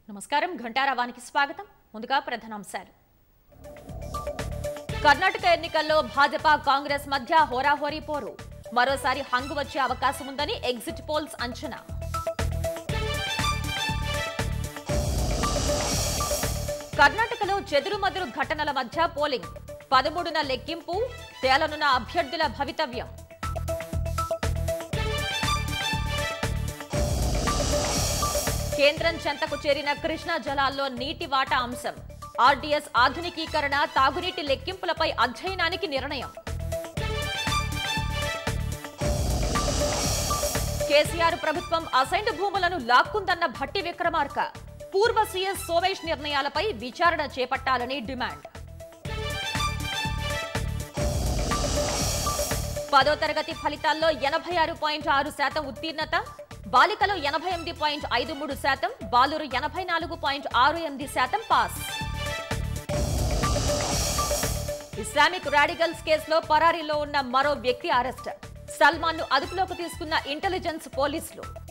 నమస్కారం ఘంటారావానికి స్వాగతం ముందుగా ప్రధానాంశాలు కర్ణాటక ఎన్నికల్లో భాజపా కాంగ్రెస్ మధ్య హోరాహోరీ పోరు మరోసారి హంగు వచ్చే అవకాశం ఉందని ఎగ్జిట్ పోల్స్ అంచనా కర్ణాటకలో చెదురుమదురు ఘటనల మధ్య పోలింగ్ పదమూడున లెక్కింపు తేలనున్న అభ్యర్థుల భవితవ్యం కేంద్రం చెంతకు చేరిన కృష్ణా జలాల్లో నీటి వాటా అంశం ఆర్డీఎస్ ఆధునికీకరణ తాగునీటి లెక్కింపులపై అధ్యయనానికి నిర్ణయం కేసీఆర్ ప్రభుత్వం అసైన్డ్ భూములను లాక్కుందన్న భట్టి విక్రమార్క పూర్వ సీఎస్ సోమేష్ నిర్ణయాలపై విచారణ చేపట్టాలని డిమాండ్ పదో తరగతి ఫలితాల్లో ఎనభై ఆరు పాయింట్ ఆరు శాతం ఉత్తీర్ణత బాలికలు ఎనభై ఎనిమిది పాయింట్ ఐదు మూడు శాతం బాలురు ఎనభై నాలుగు పాయింట్ ఆరు ఎనిమిది శాతం పాస్ ఇస్లామిక్ రాడికల్స్ కేసులో పరారీలో ఉన్న మరో వ్యక్తి అరెస్ట్ సల్మాన్ ను అదుపులోకి తీసుకున్న ఇంటెలిజెన్స్ పోలీసులు